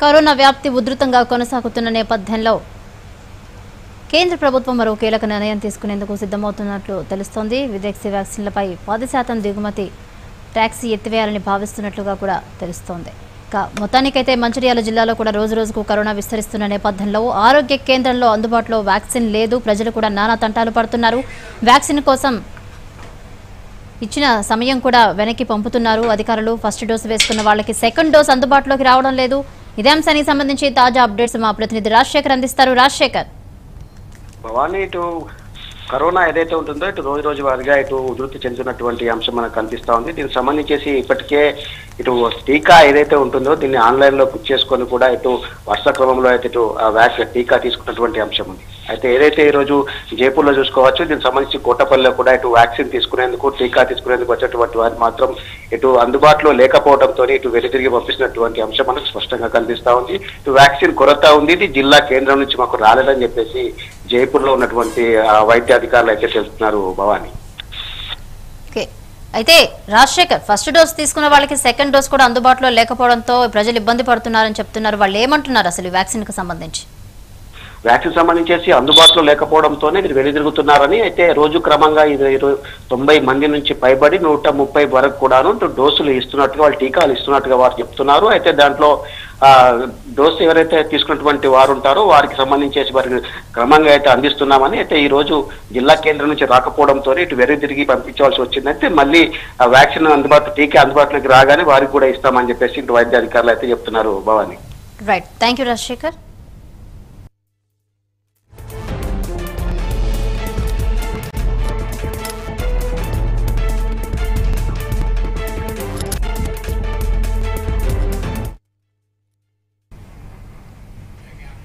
corona వ్యాప్తి ఉధృతంగా కొనసాగుతున్న నేపథ్యంలో కేంద్ర ప్రభుత్వం మరో కీలక నిర్ణయం తీసుకునేందుకు సిద్ధమవుతున్నట్లు తెలుస్తోంది విదేశీ వ్యాక్సిన్లపై పది శాతం దిగుమతి ట్యాక్సీ ఎత్తివేయాలని భావిస్తున్నట్లుగా కూడా తెలుస్తోంది ఇక మొత్తానికైతే మంచిర్యాల జిల్లాలో కూడా రోజు రోజుకు కరోనా విస్తరిస్తున్న నేపథ్యంలో ఆరోగ్య కేంద్రంలో అందుబాటులో వ్యాక్సిన్ లేదు ప్రజలు కూడా నానా తంటాలు పడుతున్నారు వ్యాక్సిన్ కోసం ఇచ్చిన సమయం కూడా వెనక్కి పంపుతున్నారు అధికారులు ఫస్ట్ డోసు వేసుకున్న వాళ్ళకి సెకండ్ డోస్ అందుబాటులోకి రావడం లేదు ఇదే అంశానికి సంబంధించి తాజా అప్డేట్స్ మా ప్రతినిధి రాజశేఖర్ అందిస్తారు రాజశేఖర్ భవానీ ఇటు కరోనా ఏదైతే ఉంటుందో ఇటు రోజు రోజు వారిగా ఇటు ఉధృతి చెందుతున్నటువంటి అంశం మనకు కనిపిస్తా ఉంది దీనికి సంబంధించేసి ఇప్పటికే ఇటు టీకా ఏదైతే ఉంటుందో దీన్ని ఆన్లైన్ లో బుక్ చేసుకొని కూడా ఇటు వర్ష క్రమంలో అయితే ఇటు ఆ వ్యాక్సిన్ టీకా తీసుకున్నటువంటి అంశం ఉంది అయితే ఏదైతే ఈ రోజు జైపూర్ లో చూసుకోవచ్చు దీనికి సంబంధించి కోటపల్లిలో కూడా ఇటు వ్యాక్సిన్ తీసుకునేందుకు టీకా తీసుకునేందుకు వచ్చేటువంటి వారు మాత్రం ఇటు అందుబాటులో లేకపోవడంతో ఇటు వెనుతిరిగి పంపిస్తున్నటువంటి అంశం మనకు స్పష్టంగా కనిపిస్తా ఉంది ఇటు వ్యాక్సిన్ కొరత ఉంది ఇది జిల్లా కేంద్రం నుంచి మాకు రాలేదని చెప్పేసి జైపూర్ లో ఉన్నటువంటి ఆ, వైద్య అధికారులు అయితే తెలుస్తున్నారు భవానీ ఓకే అయితే రాజశేఖర్ ఫస్ట్ డోస్ తీసుకున్న వాళ్ళకి సెకండ్ డోస్ కూడా అందుబాటులో లేకపోవడంతో ప్రజలు ఇబ్బంది పడుతున్నారని చెప్తున్నారు వాళ్ళు ఏమంటున్నారు అసలు ఈ వ్యాక్సిన్ కు సంబంధించి వ్యాక్సిన్ సంబంధించేసి అందుబాటులో లేకపోవడంతోనే మీరు వెనుదిరుగుతున్నారని అయితే రోజు క్రమంగా ఇది ఇరు- తొంభై మంది నుంచి పైబడి నూట ముప్పై వరకు కూడాను ఇటు డోసులు ఇస్తున్నట్టుగా వాళ్ళు టీకాలు ఇస్తున్నట్టుగా వారు చెప్తున్నారు అయితే దాంట్లో ఆ డోసు ఎవరైతే తీసుకున్నటువంటి వారు ఉంటారో వారికి సంబంధించేసి వారికి క్రమంగా అయితే అందిస్తున్నామని అయితే ఈ రోజు జిల్లా కేంద్రం నుంచి రాకపోవడంతో ఇటు వెరు తిరిగి పంపించవలసి వచ్చిందంటే మళ్ళీ ఆ వ్యాక్సిన్ అందుబాటు టీకా అందుబాటులోకి రాగానే వారికి కూడా ఇస్తామని చెప్పేసి ఇటు వైద్య అధికారులు అయితే చెప్తున్నారు Bhavani right thank you Rajasekhar